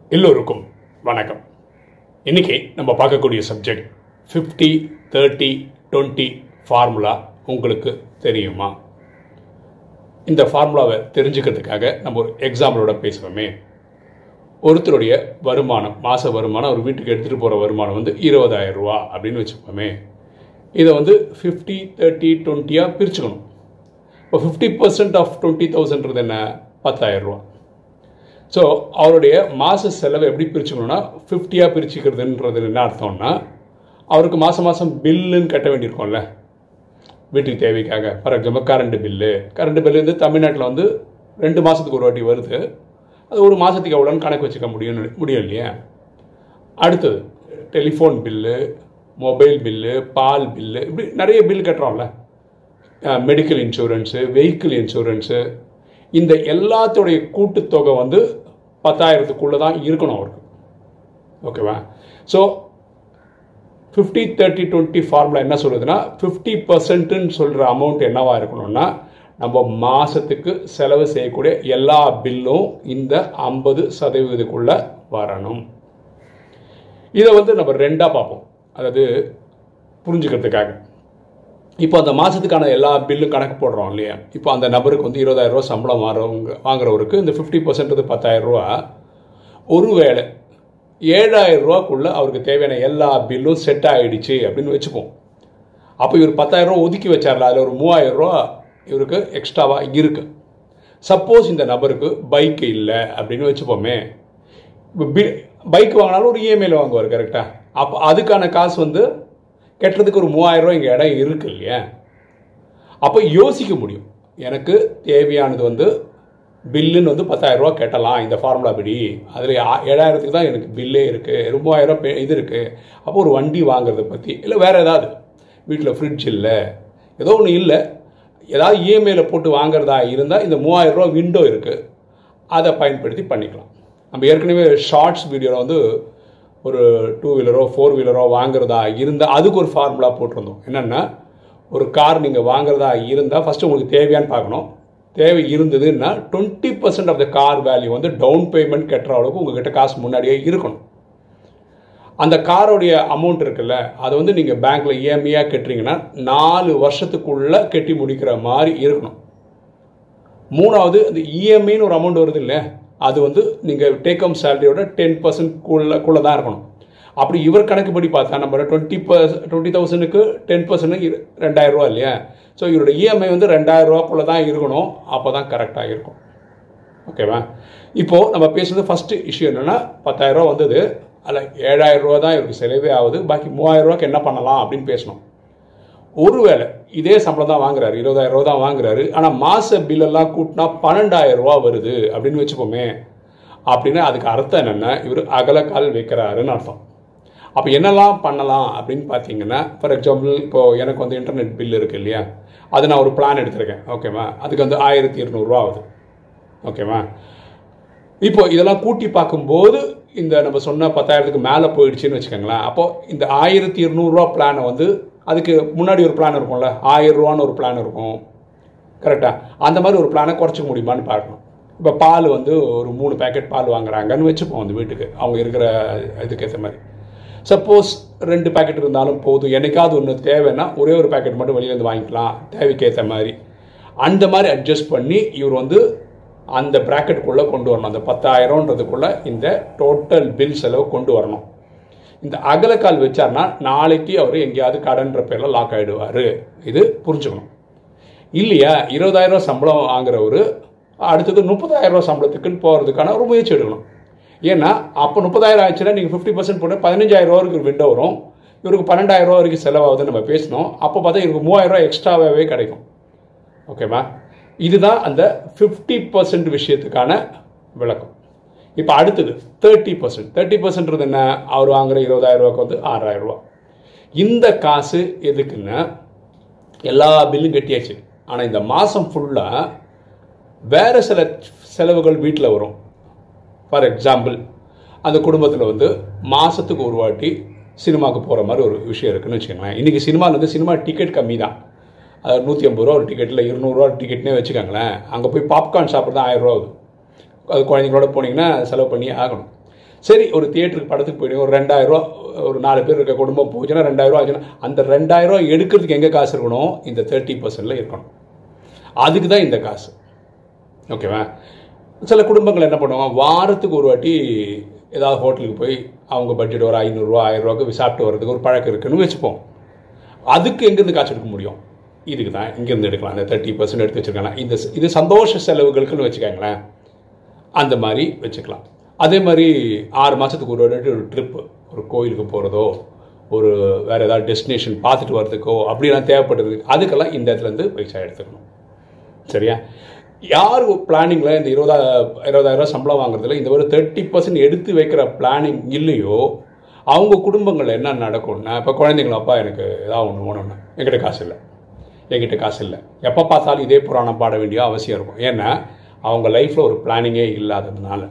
எல்லோருக்கும் வணக்கம் இன்னைக்கு நம்ம பார்க்கக்கூடிய subject fifty thirty twenty formula உங்களுக்கு தெரியுமா இந்த ஃபார்முலாவை தெரிஞ்சுக்கிறதுக்காக நம்ம ஒரு எக்ஸாம்பிளோட பேசுகிறோமே ஒருத்தருடைய வருமானம் மாத வருமானம் ஒரு வீட்டுக்கு எடுத்துகிட்டு போகிற வருமானம் வந்து இருபதாயிரம் ரூபா அப்படின்னு வச்சுக்கோமே இதை வந்து ஃபிஃப்டி தேர்ட்டி டுவெண்ட்டியாக பிரிச்சுக்கணும் இப்போ ஃபிஃப்டி பர்சன்ட் ஆஃப் டுவெண்ட்டி தௌசண்ட்றது என்ன பத்தாயிரம் ரூபா ஸோ அவருடைய மாத செலவை எப்படி பிரிச்சுக்கணும்னா ஃபிஃப்டியாக பிரிச்சுக்கிறதுன்றது என்ன அர்த்தம்னா அவருக்கு மாதம் மாதம் பில்லுன்னு கட்ட வேண்டியிருக்கோம்ல வீட்டுக்கு தேவைக்காக for example current bill current bill வந்து தமிழ்நாட்டில் வந்து ரெண்டு மாதத்துக்கு ஒரு வாட்டி வருது அது ஒரு மாதத்துக்கு எவ்வளோன்னு கணக்கு வச்சுக்க முடியும் முடியும் இல்லையா அடுத்தது டெலிஃபோன் பில்லு மொபைல் பில்லு பால் பில்லு இப்படி நிறைய பில் கட்டுறோம்ல மெடிக்கல் இன்சூரன்ஸு வெஹிக்கிள் இன்சூரன்ஸு இந்த எல்லாத்தோடைய கூட்டுத்தொகை வந்து பத்தாயிரத்துக்குள்ளே தான் இருக்கணும் அவருக்கு ஓகேவா so fifty thirty twenty formula என்ன சொல்லுதுன்னா ஃபிஃப்டி பர்சன்ட்டுன்னு சொல்கிற அமௌண்ட் என்னவா இருக்கணும்னா நம்ம மாதத்துக்கு செலவு செய்யக்கூடிய எல்லா பில்லும் இந்த ஐம்பது சதவீதத்துக்குள்ளே வரணும் இதை வந்து நம்ம ரெண்டாக பார்ப்போம் அதாவது புரிஞ்சுக்கிறதுக்காக இப்போ அந்த மாதத்துக்கான எல்லா பில்லும் கணக்கு போடுறோம் இல்லையா இப்போ அந்த நபருக்கு வந்து இருபதாயிரரூவா சம்பளம் வாங்குறவங்க வாங்குறவருக்கு இந்த ஃபிஃப்டி பர்சன்ட் பத்தாயிரரூவா ஒருவேளை ஏழாயிரம் ரூபாக்குள்ளே அவருக்கு தேவையான எல்லா பில்லும் செட் ஆகிடுச்சு அப்படின்னு வச்சுப்போம் அப்போ இவர் பத்தாயிரரூவா ஒதுக்கி வச்சார்ல அதில் ஒரு மூவாயிரம் ரூபா இவருக்கு எக்ஸ்ட்ராவாக இருக்கு சப்போஸ் இந்த நபருக்கு பைக் இல்லை அப்படின்னு வச்சுப்போமே பைக் வாங்கினாலும் ஒரு இஎம்ஐயில் வாங்குவார் கரெக்டாக அப்போ அதுக்கான காசு வந்து கட்டுறதுக்கு ஒரு மூவாயிரம் ரூபா இங்கே இடம் இருக்கு இல்லையா அப்போ யோசிக்க முடியும் எனக்கு தேவையானது வந்து பில்லுன்னு வந்து பத்தாயிரரூவா கட்டலாம் இந்த ஃபார்முலா படி அதில் ஏழாயிரத்துக்கு தான் எனக்கு பில்லே இருக்குது மூவாயிரம் இது இருக்குது அப்போ ஒரு வண்டி வாங்குறத பற்றி இல்லை வேறு ஏதாவது வீட்டில் ஃப்ரிட்ஜ் இல்லை ஏதோ ஒன்று இல்லை ஏதாவது இஎம்ஐயில் போட்டு வாங்குறதா இருந்தால் இந்த மூவாயிரரூவா விண்டோ இருக்குது அதை பயன்படுத்தி பண்ணிக்கலாம் நம்ம ஏற்கனவே ஷார்ட்ஸ் வீடியோவில் வந்து ஒரு டூ வீலரோ ஃபோர் வீலரோ வாங்குறதா இருந்தால் அதுக்கு ஒரு ஃபார்முலா போட்டிருந்தோம் என்னென்னா ஒரு கார் நீங்கள் வாங்குறதா இருந்தால் ஃபஸ்ட்டு உங்களுக்கு தேவையான்னு பார்க்கணும் தேவை இருந்ததுன்னா twenty percent of the car value வந்து டவுன் பேமெண்ட் கட்டுற அளவுக்கு உங்ககிட்ட காசு முன்னாடியே இருக்கணும் அந்த காரோடைய அமௌண்ட் இருக்குல்ல அதை வந்து நீங்கள் பேங்க்கில் இஎம்ஐயாக கட்டுறீங்கன்னா நாலு வருஷத்துக்குள்ளே கட்டி முடிக்கிற மாதிரி இருக்கணும் மூணாவது அந்த இஎம்ஐன்னு ஒரு அமௌண்ட் வருது இல்லை அது வந்து நீங்கள் டேக் ஹோம் சேலரியோட டென் பர்சன்ட்குள்ளே தான் இருக்கணும் அப்படி இவர் கணக்குப்படி பார்த்தா நம்ம டுவெண்ட்டி பர்ஸ் டுவெண்ட்டி தௌசண்ட்க்கு டென் பர்சன்ட் ரெண்டாயிரம் ரூபா இல்லையா ஸோ இவரோட இஎம்ஐ வந்து ரெண்டாயிரம் ரூபாக்குள்ளே தான் இருக்கணும் அப்போ தான் கரெக்டாக இருக்கும் ஓகேவா இப்போது நம்ம பேசுகிறது ஃபஸ்ட்டு இஷ்யூ என்னென்னா பத்தாயிரரூவா வந்தது அதில் ஏழாயிரம் ரூபா தான் இவருக்கு செலவே ஆகுது பாக்கி மூவாயிரம் ரூபாய்க்கு என்ன பண்ணலாம் அப்படின்னு பேசணும் ஒருவேளை இதே சம்பளம் தான் வாங்குறாரு இருபதாயிரம் ரூபா தான் வாங்குறாரு ஆனால் மாத பில்லெல்லாம் கூட்டினா பன்னெண்டாயிரம் ரூபா வருது அப்படின்னு வச்சுப்போமே அப்படின்னா அதுக்கு அர்த்தம் என்னென்னா இவர் அகலக்கால் வைக்கிறாருன்னு அர்த்தம் அப்போ என்னெல்லாம் பண்ணலாம் அப்படின்னு பார்த்தீங்கன்னா ஃபார் எக்ஸாம்பிள் இப்போது எனக்கு வந்து இன்டர்நெட் பில் இருக்குது இல்லையா அது நான் ஒரு பிளான் எடுத்திருக்கேன் ஓகேவா அதுக்கு வந்து ஆயிரத்தி இரநூறுவா ஆகுது ஓகேவா இப்போ இதெல்லாம் கூட்டி பார்க்கும்போது இந்த நம்ம சொன்ன பத்தாயிரத்துக்கு மேலே போயிடுச்சுன்னு வச்சுக்கோங்களேன் அப்போது இந்த ஆயிரத்தி இருநூறுவா பிளானை வந்து அதுக்கு முன்னாடி ஒரு பிளான் இருக்கும்ல ஆயிரம் ரூபான்னு ஒரு பிளான் இருக்கும் கரெக்டாக அந்த மாதிரி ஒரு பிளானை குறைச்சிக்க முடியுமான்னு பார்க்கணும் இப்போ பால் வந்து ஒரு மூணு பேக்கெட் பால் வாங்குறாங்கன்னு வச்சுப்போம் அந்த வீட்டுக்கு அவங்க இருக்கிற இதுக்கேற்ற மாதிரி சப்போஸ் ரெண்டு பேக்கெட் இருந்தாலும் போதும் என்னைக்காவது ஒன்று தேவைன்னா ஒரே ஒரு பேக்கெட் மட்டும் வெளியிலேருந்து வாங்கிக்கலாம் தேவைக்கேற்ற மாதிரி அந்த மாதிரி அட்ஜஸ்ட் பண்ணி இவர் வந்து அந்த ப்ராக்கெட்டுக்குள்ளே கொண்டு வரணும் அந்த பத்தாயிரம்ன்றதுக்குள்ளே இந்த டோட்டல் பில் செலவு கொண்டு வரணும் இந்த அகலக்கால் வச்சார்னா நாளைக்கு அவர் எங்கேயாவது கடன்ற பேரில் லாக் ஆகிடுவார் இது புரிஞ்சுக்கணும் இல்லையா இருபதாயிரம் சம்பளம் வாங்குறவர் அடுத்தது முப்பதாயிரம் சம்பளத்துக்குன்னு போகிறதுக்கான ஒரு முயற்சி எடுக்கணும் ஏன்னா அப்போ முப்பதாயிரம் ஆச்சுன்னா நீங்கள் ஃபிஃப்டி பர்சன்ட் போட்டு பதினஞ்சாயிரம் ரூபா வரைக்கும் விண்டோ வரும் இவருக்கு பன்னெண்டாயிரம் ரூபா வரைக்கும் செலவாகுதுன்னு நம்ம பேசினோம் அப்போ பார்த்தா இவருக்கு மூவாயிரம் ரூபா எக்ஸ்ட்ராவாகவே கிடைக்கும் ஓகேவா இதுதான் அந்த ஃபிஃப்டி பர்சன்ட் விஷயத்துக்கான விளக்கம் இப்போ அடுத்தது தேர்ட்டி பர்சன்ட் தேர்ட்டி பர்சன்ட்றது என்ன அவர் வாங்குற இருபதாயிரம் ரூபாய்க்கு வந்து ஆறாயிரம் ரூபா இந்த காசு எதுக்குன்னா எல்லா பில்லும் கட்டியாச்சு ஆனால் இந்த மாதம் ஃபுல்லாக வேறு சில செலவுகள் வீட்டில் வரும் ஃபார் எக்ஸாம்பிள் அந்த குடும்பத்தில் வந்து மாதத்துக்கு ஒரு வாட்டி சினிமாவுக்கு போகிற மாதிரி ஒரு விஷயம் இருக்குன்னு வச்சுக்கோங்களேன் இன்றைக்கி சினிமாவில் வந்து சினிமா டிக்கெட் கம்மி தான் அதாவது நூற்றி ஐம்பது ரூபா ஒரு டிக்கெட்டில் இருநூறுவா டிக்கெட்னே வச்சுக்கோங்களேன் அங்கே போய் பாப்கார்ன் சாப்பிட்றது ஆயிரம் ரூபா ஆகுது அது குழந்தைங்களோட போனீங்கன்னா செலவு பண்ணி ஆகணும் சரி ஒரு தியேட்டருக்கு படத்துக்கு போயிடும் ஒரு ரெண்டாயிரம் ரூபா ஒரு நாலு பேர் இருக்க குடும்பம் போச்சுன்னா ரெண்டாயிரம் ரூபா ஆச்சுன்னா அந்த ரெண்டாயிரம் ரூபா எடுக்கிறதுக்கு எங்கே காசு இருக்கணும் இந்த தேர்ட்டி பர்சன்டில் இருக்கணும் அதுக்கு தான் இந்த காசு ஓகேவா சில குடும்பங்கள் என்ன பண்ணுவாங்க வாரத்துக்கு ஒரு வாட்டி ஏதாவது ஹோட்டலுக்கு போய் அவங்க பட்ஜெட் ஒரு ஐநூறுரூவா ஆயிரரூவாக்கு சாப்பிட்டு வரதுக்கு ஒரு பழக்கம் இருக்குன்னு வச்சுப்போம் அதுக்கு எங்கேருந்து காசு எடுக்க முடியும் இதுக்கு தான் இங்கேருந்து எடுக்கலாம் அந்த தேர்ட்டி பர்சன்ட் எடுத்து வச்சுருக்காங்க இந்த இது சந்தோஷ செலவுகளுக்குன்னு வச்சுக்கோங்களேன் அந்த மாதிரி வச்சுக்கலாம் அதே மாதிரி ஆறு மாதத்துக்கு ஒரு வாட்டி ஒரு ட்ரிப்பு ஒரு கோயிலுக்கு போகிறதோ ஒரு வேறு ஏதாவது டெஸ்டினேஷன் பார்த்துட்டு வர்றதுக்கோ அப்படிலாம் தேவைப்படுறது அதுக்கெல்லாம் இந்த இடத்துலேருந்து பைசா எடுத்துக்கணும் சரியா யார் பிளானிங்கில் இந்த இருபதா இருபதாயிரம் ரூபாய் சம்பளம் வாங்குறதுல இந்த ஒரு தேர்ட்டி பர்சன்ட் எடுத்து வைக்கிற பிளானிங் இல்லையோ அவங்க குடும்பங்களில் என்ன நடக்கும்னா இப்போ குழந்தைங்கள அப்பா எனக்கு ஏதாவது ஒன்று வேணும்னா என்கிட்ட காசு இல்லை என்கிட்ட காசு இல்லை எப்போ பார்த்தாலும் இதே புராணம் பாட வேண்டிய அவசியம் இருக்கும் ஏன்னா அவங்க லைஃப்பில் ஒரு பிளானிங்கே இல்லாததுனால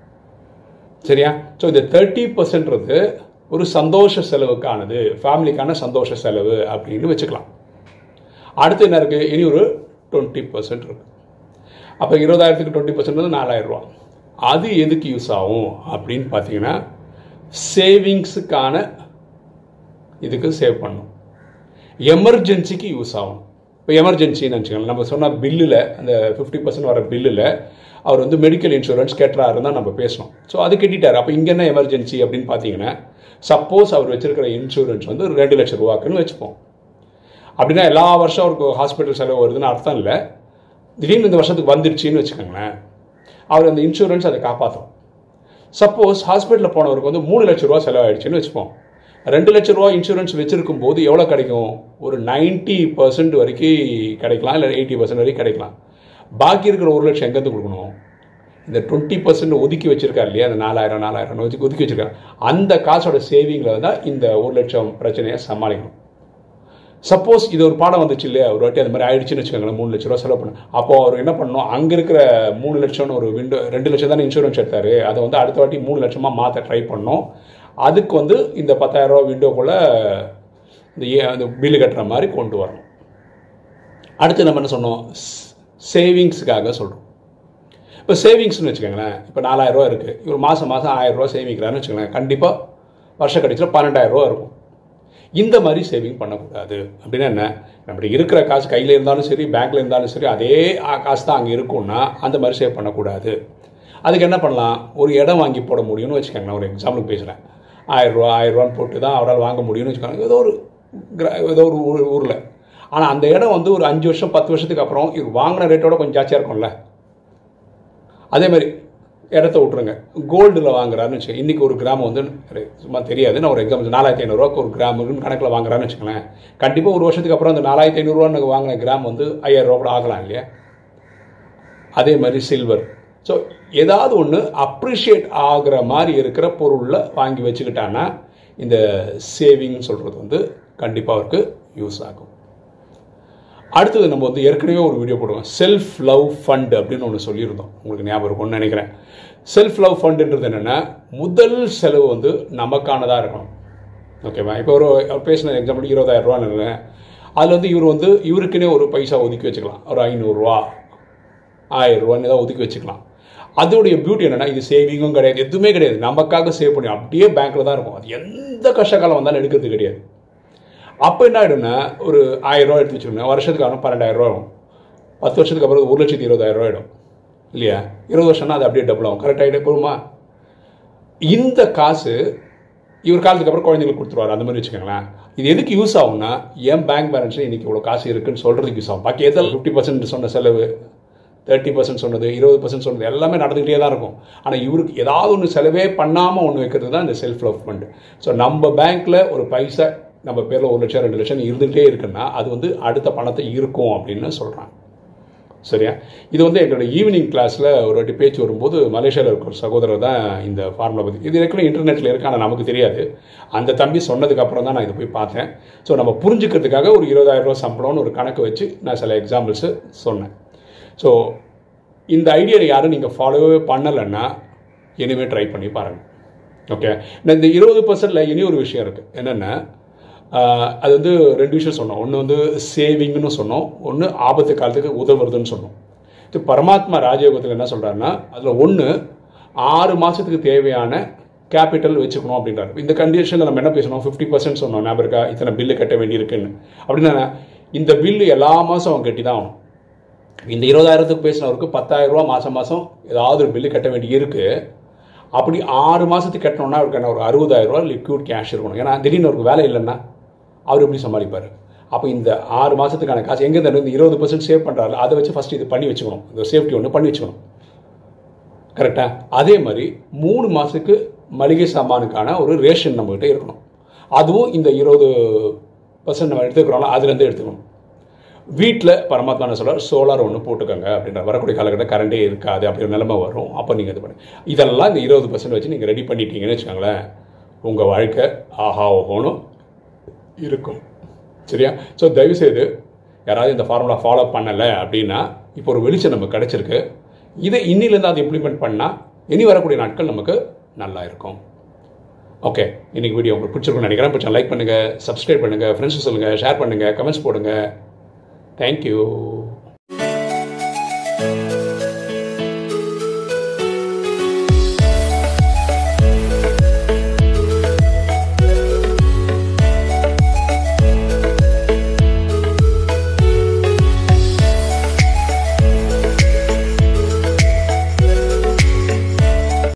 சரியா ஸோ இந்த தேர்ட்டி பர்சன்ட்றது ஒரு சந்தோஷ செலவுக்கானது ஃபேமிலிக்கான சந்தோஷ செலவு அப்படின்னு வச்சுக்கலாம் அடுத்து என்ன இருக்குது இனி ஒரு டுவெண்ட்டி பர்சன்ட் இருக்குது அப்போ இருபதாயிரத்துக்கு டுவெண்ட்டி பர்சன்ட் வந்து நாலாயிரம் ரூபா அது எதுக்கு யூஸ் ஆகும் அப்படின்னு பார்த்தீங்கன்னா சேவிங்ஸுக்கான இதுக்கு சேவ் பண்ணும் எமர்ஜென்சிக்கு யூஸ் ஆகும் இப்போ எமர்ஜென்சின்னு வச்சுக்கோங்க நம்ம சொன்ன பில்லில் அந்த ஃபிஃப்டி பர்சன்ட் வர பில்லில் அவர் வந்து மெடிக்கல் இன்சூரன்ஸ் கட்டுறாருன்னு தான் நம்ம பேசணும் ஸோ அது கட்டிட்டார் அப்போ இங்கே என்ன எமர்ஜென்சி அப்படின்னு பார்த்தீங்கன்னா சப்போஸ் அவர் வச்சிருக்கிற இன்சூரன்ஸ் வந்து ரெண்டு லட்சம் ரூபாக்குன்னு வச்சுப்போம் அப்படின்னா எல்லா வருஷம் அவருக்கு ஹாஸ்பிட்டல் செலவு வருதுன்னு அர்த்தம் இல்லை திடீர்னு இந்த வருஷத்துக்கு வந்துடுச்சின்னு வச்சுக்கோங்களேன் அவர் அந்த இன்சூரன்ஸ் அதை காப்பாற்றும் சப்போஸ் ஹாஸ்பிட்டலில் போனவருக்கு வந்து மூணு லட்ச ரூபா செலவாயிடுச்சுன்னு வச்சுப்போம் ரெண்டு லட்ச ரூபா இன்சூரன்ஸ் வச்சிருக்கும் போது எவ்வளோ கிடைக்கும் ஒரு நைன்ட்டி பர்சன்ட் வரைக்கும் கிடைக்கலாம் இல்லை எயிட்டி பர்சன்ட் வரைக்கும் கிடைக்கலாம் பாக்கி இருக்கிற ஒரு லட்சம் எங்கேருந்து கொடுக்கணும் இந்த டுவெண்ட்டி பர்சன்ட் ஒதுக்கி வச்சிருக்காரு இல்லையா அந்த நாலாயிரம் நாலாயிரம் ஒதுக்கி ஒதுக்கி வச்சிருக்காரு அந்த காசோட சேவிங்கில் தான் இந்த ஒரு லட்சம் பிரச்சனையை சமாளிக்கணும் சப்போஸ் இது ஒரு பாடம் வந்துச்சு இல்லையா ஒரு வாட்டி அந்த மாதிரி ஆயிடுச்சுன்னு வச்சுக்கோங்களேன் மூணு லட்ச ரூபா செலவு பண்ண அப்போ அவர் என்ன பண்ணணும் அங்கே இருக்கிற மூணு லட்சம்னு ஒரு விண்டோ ரெண்டு லட்சம் தானே இன்சூரன்ஸ் எடுத்தார் அதை வந்து அடுத்த வாட்டி மூணு லட்சமாக மாற்ற ட்ரை பண்ணோம் அதுக்கு வந்து இந்த பத்தாயிரம் ரூபா விண்டோக்குள்ளே இந்த ஏ அந்த பில்லு கட்டுற மாதிரி கொண்டு வரணும் அடுத்து நம்ம என்ன சொன்னோம் சேவிங்ஸுக்காக சொல்கிறோம் இப்போ சேவிங்ஸ்னு வச்சுக்கோங்களேன் இப்போ நாலாயிரம் ரூபா இருக்குது இவர் மாதம் மாதம் ஆயிரம் ரூபா சேமிக்கிறான்னு வச்சுக்கோங்களேன் கண்டிப்பாக வருஷ கடைசியில் பன்னெண்டாயிரம் ரூபா இருக்கும் இந்த மாதிரி சேவிங் பண்ணக்கூடாது அப்படின்னா என்ன நம்மகிட்ட இருக்கிற காசு கையில் இருந்தாலும் சரி பேங்க்கில் இருந்தாலும் சரி அதே காசு தான் அங்கே இருக்கும்னா அந்த மாதிரி சேவ் பண்ணக்கூடாது அதுக்கு என்ன பண்ணலாம் ஒரு இடம் வாங்கி போட முடியும்னு வச்சுக்கோங்க நான் ஒரு எக்ஸாம்பிளுக்கு பேசுகிறேன் ஆயிரரூவா ஆயிரரூவான்னு போட்டு தான் அவரால் வாங்க முடியும்னு வச்சுக்கோங்க ஏதோ ஒரு கிர- ஏதோ ஒரு ஊர் ஊரில் ஆனால் அந்த இடம் வந்து ஒரு அஞ்சு வருஷம் பத்து வருஷத்துக்கு அப்புறம் இவர் வாங்கின ரேட்டோட கொஞ்சம் ஜாஸ்தியாக இருக்கும்ல அதே மாதிரி இடத்த விட்ருங்க கோல்டில் வாங்குறாருன்னு வச்சுக்கோங்க இன்றைக்கி ஒரு கிராம் வந்து சும்மா தெரியாது நான் ஒரு எக்ஸாம்பிள் நாலாயிரத்தி ஐநூறுரூவாக்கு ஒரு கிராமுக்குன்னு கணக்கில் வாங்குறான்னு வச்சுக்கோங்களேன் கண்டிப்பாக ஒரு வருஷத்துக்கு அப்புறம் அந்த நாலாயிரத்தி ஐநூறுரூவான்னு வாங்கின கிராம் வந்து ஐயாயிரம் ரூபா கூட ஆகலாம் இல்லையா அதே மாதிரி சில்வர் ஸோ ஏதாவது ஒன்று அப்ரிஷியேட் ஆகுற மாதிரி இருக்கிற பொருளில் வாங்கி வச்சுக்கிட்டான்னா இந்த சேவிங்னு சொல்கிறது வந்து கண்டிப்பாக அவருக்கு யூஸ் ஆகும் அடுத்தது நம்ம வந்து ஏற்கனவே ஒரு வீடியோ போடுவோம் செல்ஃப் லவ் ஃபண்ட் அப்படின்னு ஒன்று சொல்லியிருந்தோம் உங்களுக்கு ஞாபகம் இருக்கும்னு நினைக்கிறேன் செல்ஃப் லவ் ஃபண்டுன்றது என்னென்னா முதல் செலவு வந்து நமக்கானதாக இருக்கணும் ஓகேவா இப்போ ஒரு அவர் பேசின எக்ஸாம்பிள் இருபதாயிரம் ரூபான்னு அதில் வந்து இவர் வந்து இவருக்குன்னே ஒரு பைசா ஒதுக்கி வச்சுக்கலாம் ஒரு ஐநூறுரூவா ஆயிரம் ரூபான்னு ஏதாவது ஒதுக்கி வச்சுக்கலாம் அதோடைய பியூட்டி என்னன்னா இது சேவிங்கும் கிடையாது எதுவுமே கிடையாது நமக்காக சேவ் பண்ணி அப்படியே பேங்க்கில் தான் இருக்கும் அது எந்த கஷ்டகாலம் வந்தாலும் எடுக்கிறது கிடையாது அப்போ என்ன ஆகிடும்னா ஒரு ஆயிரம் ரூபா எடுத்து வச்சுக்கோங்க வருஷத்துக்கு ஆனால் பன்னெண்டாயிரம் ரூபா ஆகும் பத்து வருஷத்துக்கு அப்புறம் ஒரு லட்சத்தி இருபதாயிரம் ரூபா ஆகிடும் இல்லையா இருபது வருஷம்னா அது அப்படியே டபுள் ஆகும் கரெக்ட் ஆகிட்டே போகுமா இந்த காசு இவர் காலத்துக்கு அப்புறம் குழந்தைங்களுக்கு கொடுத்துருவாரு அந்த மாதிரி வச்சுக்கோங்களேன் இது எதுக்கு யூஸ் ஆகும்னா என் பேங்க் பேலன்ஸில் இன்னைக்கு இவ்வளோ காசு இருக்குன்னு சொல்கிறதுக்கு யூஸ் ஆகும் பாக்கி எதில் ஃபிஃப்டி பர்சன்ட் சொன்ன செலவு தேர்ட்டி பர்சன்ட் சொன்னது இருபது பர்சன்ட் சொன்னது எல்லாமே நடந்துக்கிட்டே தான் இருக்கும் ஆனால் இவருக்கு ஏதாவது ஒன்று செலவே பண்ணாமல் ஒன்று வைக்கிறது தான் இந்த செல்ஃப் லவ் ஃபண்ட் ஸோ நம்ம பேங்க்கில் ஒரு பைசா நம்ம பேரில் ஒரு லட்சம் ரெண்டு லட்சம் இருந்துகிட்டே இருக்குன்னா அது வந்து அடுத்த பணத்தை இருக்கும் அப்படின்னு சொல்கிறாங்க சரியா இது வந்து எங்களோட ஈவினிங் கிளாஸில் ஒரு வாட்டி பேச்சு வரும்போது மலேசியாவில் இருக்கிற ஒரு சகோதரர் தான் இந்த ஃபார்முலா பற்றி இது ஏற்கனவே இன்டர்நெட்டில் இருக்கு ஆனால் நமக்கு தெரியாது அந்த தம்பி சொன்னதுக்கு அப்புறம் தான் நான் இதை போய் பார்த்தேன் ஸோ நம்ம புரிஞ்சுக்கிறதுக்காக ஒரு இருபதாயிரம் ரூபா சம்பளம்னு ஒரு கணக்கு வச்சு நான் சில எக்ஸாம்பிள்ஸு சொன்னேன் ஸோ இந்த ஐடியாவை யாரும் நீங்கள் ஃபாலோவே பண்ணலைன்னா இனிமேல் ட்ரை பண்ணி பாருங்கள் ஓகே இந்த இருபது பர்சன்டில் இனி ஒரு விஷயம் இருக்குது என்னென்னா ஆஹ் அது வந்து ரெண்டு விஷயம் சொன்னோம் ஒன்று வந்து சேவிங்னு சொன்னோம் ஒன்று ஆபத்து காலத்துக்கு உதவுறதுன்னு சொன்னோம் இது பரமாத்மா ராஜயோகத்தில் என்ன சொல்கிறாருன்னா அதில் ஒன்று ஆறு மாதத்துக்கு தேவையான கேபிட்டல் வச்சுக்கணும் அப்படின்றாரு இந்த கண்டிஷனில் நம்ம என்ன பேசணும் ஃபிஃப்டி பர்சன்ட் சொன்னோம் ஞாபகம் இருக்கா இத்தனை பில்லு கட்ட வேண்டியிருக்குன்னு அப்படின்னா இந்த பில்லு எல்லா மாதம் அவன் கட்டி தான் ஆகணும் இந்த இருபதாயிரத்துக்கு பேசினவருக்கு பத்தாயிரம் ரூபா மாதம் மாதம் ஏதாவது ஒரு பில்லு கட்ட வேண்டி இருக்கு அப்படி ஆறு மாதத்துக்கு கட்டணும்னா அவருக்கு என்ன ஒரு அறுபதாயிரம் ரூபா லிக்விட் கேஷ் இருக்கணும் ஏன்னா திடீர்னு அவருக்கு வேலை இல்லைன்னா அவர் எப்படி சமாளிப்பார் அப்போ இந்த ஆறு மாதத்துக்கான காசு எங்கே இந்த இருபது பர்சன்ட் சேவ் பண்ணுறாரு அதை வச்சு ஃபஸ்ட்டு இது பண்ணி வச்சுக்கணும் இந்த சேஃப்டி ஒன்று பண்ணி வச்சுக்கணும் கரெக்டாக அதே மாதிரி மூணு மாதத்துக்கு மளிகை சாமானுக்கான ஒரு ரேஷன் நம்மகிட்ட இருக்கணும் அதுவும் இந்த இருபது பர்சன்ட் நம்ம எடுத்துக்கிறோம்ல அதுலேருந்து எடுத்துக்கணும் வீட்டில் பரமாத்மா என்ன சொல்கிறார் சோலார் ஒன்று போட்டுக்கோங்க அப்படின்ற வரக்கூடிய காலகட்டம் கரண்டே இருக்காது அப்படி ஒரு நிலைமை வரும் அப்போ நீங்கள் இது பண்ணி இதெல்லாம் இந்த இருபது பர்சன்ட் வச்சு நீங்கள் ரெடி பண்ணிட்டீங்கன்னு வச்சுக்கோங்களேன் உங்கள் வாழ்க்கை ஆஹா ஓஹோனும் இருக்கும் சரியா ஸோ தயவுசெய்து யாராவது இந்த ஃபார்முலா ஃபாலோ பண்ணலை அப்படின்னா இப்போ ஒரு வெளிச்சம் நமக்கு கிடச்சிருக்கு இதை இன்னிலேருந்து அதை இம்ப்ளிமெண்ட் பண்ணால் இனி வரக்கூடிய நாட்கள் நமக்கு நல்லா இருக்கும் ஓகே இன்னைக்கு வீடியோ உங்களுக்கு பிடிச்சிருக்கும்னு நினைக்கிறேன் பிடிச்சா லைக் பண்ணுங்கள் சப்ஸ்கிரைப் பண்ணுங்கள் ஃப்ரெண்ட்ஸுக்கு சொல்லுங்கள் ஷேர் பண்ணுங்கள் கமெண்ட்ஸ் போடுங்க தேங்க்யூ